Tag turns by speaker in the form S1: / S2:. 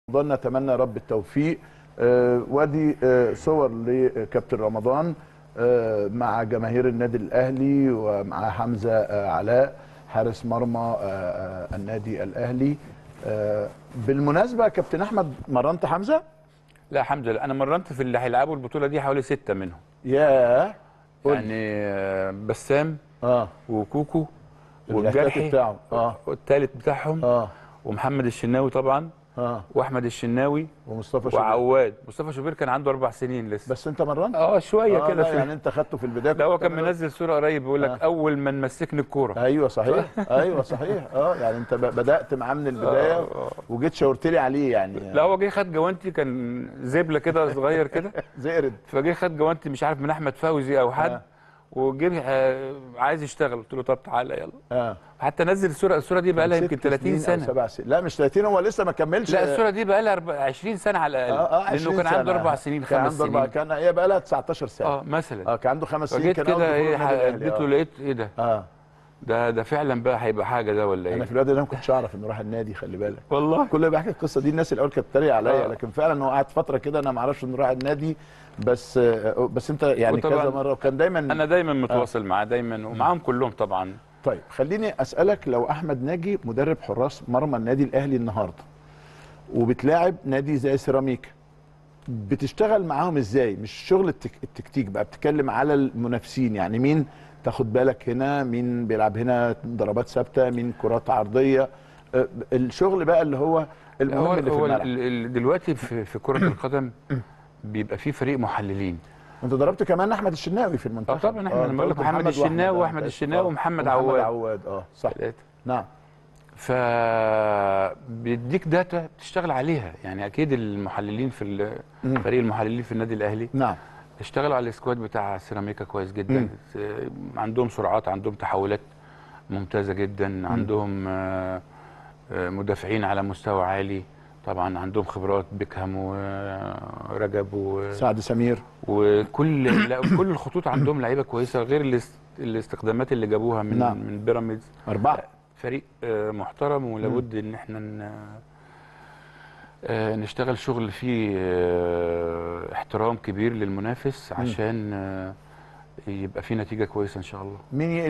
S1: رمضان نتمنى يا رب التوفيق آه، وادي آه، صور لكابتن رمضان آه، مع جماهير النادي الاهلي ومع حمزه آه، علاء حارس مرمى آه، آه، النادي الاهلي آه، بالمناسبه كابتن احمد مرنت حمزه
S2: لا الحمد لله انا مرنت في اللي هيلعبوا البطوله دي حوالي ستة منهم
S1: ياه قول.
S2: يعني آه، بسام
S1: اه
S2: وكوكو
S1: الاحتياطي
S2: والجرحي
S1: بتاعه اه
S2: والثالث بتاعهم
S1: اه
S2: ومحمد الشناوي طبعا
S1: اه
S2: واحمد الشناوي
S1: ومصطفى شوبير
S2: وعواد مصطفى شوبير كان عنده اربع سنين لسه
S1: بس انت مرنت
S2: اه شويه
S1: آه
S2: كده
S1: لا
S2: في
S1: يعني انت خدته في البدايه
S2: ده هو
S1: كنت
S2: كان
S1: مرنت.
S2: منزل صوره قريب بيقول لك
S1: آه.
S2: اول من مسكني الكوره
S1: ايوه صحيح ايوه صحيح اه يعني انت ب- بدات معاه من البدايه
S2: آه.
S1: وجيت شاورت لي عليه يعني
S2: لا هو جه خد جوانتي كان زبله كده صغير كده
S1: زئرد
S2: فجه خد جوانتي مش عارف من احمد فوزي او حد
S1: آه.
S2: وجه آه، عايز يشتغل قلت له طب تعالى يلا
S1: اه
S2: حتى نزل الصوره الصوره دي بقى لها يمكن
S1: ست
S2: 30
S1: سنين أو
S2: سنه
S1: سبع سنين لا مش 30 هو لسه ما كملش
S2: لا الصوره دي بقى لها 20 سنه على الاقل
S1: اه اه
S2: لانه
S1: 20
S2: كان عنده
S1: سنة.
S2: اربع سنين
S1: كان
S2: خمس
S1: عنده اربع
S2: سنين
S1: كان هي بقى لها 19 سنه
S2: اه مثلا
S1: اه كان عنده خمس سنين
S2: فجيت
S1: كان أول
S2: كده
S1: دخول
S2: ايه
S1: النادي الأهلي.
S2: اديته
S1: آه.
S2: لقيت ايه ده
S1: اه
S2: ده ده فعلا بقى هيبقى حاجه ده ولا
S1: انا
S2: ايه
S1: في الوقت ده ما كنتش اعرف انه راح النادي خلي بالك
S2: والله
S1: كل اللي بحكي القصه دي الناس الاول كانت بتتريق عليا
S2: آه.
S1: لكن فعلا هو قعد فتره كده انا ما اعرفش انه راح النادي بس آه بس انت يعني
S2: وطبعاً
S1: كذا مره وكان دايما
S2: انا دايما متواصل معاه دايما ومعاهم كلهم طبعا
S1: طيب خليني اسالك لو احمد ناجي مدرب حراس مرمى النادي الاهلي النهارده وبتلاعب نادي زي سيراميكا بتشتغل معاهم ازاي مش شغل التك... التكتيك بقى بتتكلم على المنافسين يعني مين تاخد بالك هنا مين بيلعب هنا ضربات ثابته مين كرات عرضيه أه، الشغل بقى اللي هو المهم
S2: هو
S1: اللي في
S2: هو
S1: الملعب
S2: ال- ال- دلوقتي في في كره القدم بيبقى في فريق محللين
S1: انت ضربت كمان احمد الشناوي في
S2: اه
S1: المنتخب
S2: طبعا احنا
S1: آه،
S2: انا بقول لك
S1: ضربت
S2: محمد الشناوي
S1: وأحمد،
S2: واحمد
S1: آه،
S2: الشناوي
S1: آه،
S2: ومحمد
S1: ومحمد
S2: عواد
S1: عواد اه صح
S2: ثلاثه
S1: نعم
S2: ف بيديك داتا تشتغل عليها يعني اكيد المحللين في ال-
S1: مم.
S2: فريق المحللين في النادي الاهلي
S1: نعم
S2: اشتغلوا على السكواد بتاع سيراميكا كويس
S1: مم.
S2: جدا آه، عندهم سرعات عندهم تحولات ممتازه جدا عندهم آه، آه، مدافعين على مستوى عالي طبعا عندهم خبرات بيكهام ورجب و...
S1: سعد سمير
S2: وكل لا كل الخطوط عندهم لعيبه كويسه غير الاست... الاستخدامات اللي جابوها من
S1: نعم.
S2: من بيراميدز
S1: اربعه
S2: فريق آه، محترم ولابد ان احنا ن... آه، نشتغل شغل فيه آه، احترام كبير للمنافس عشان آه، يبقى فيه نتيجه كويسه ان شاء الله
S1: مين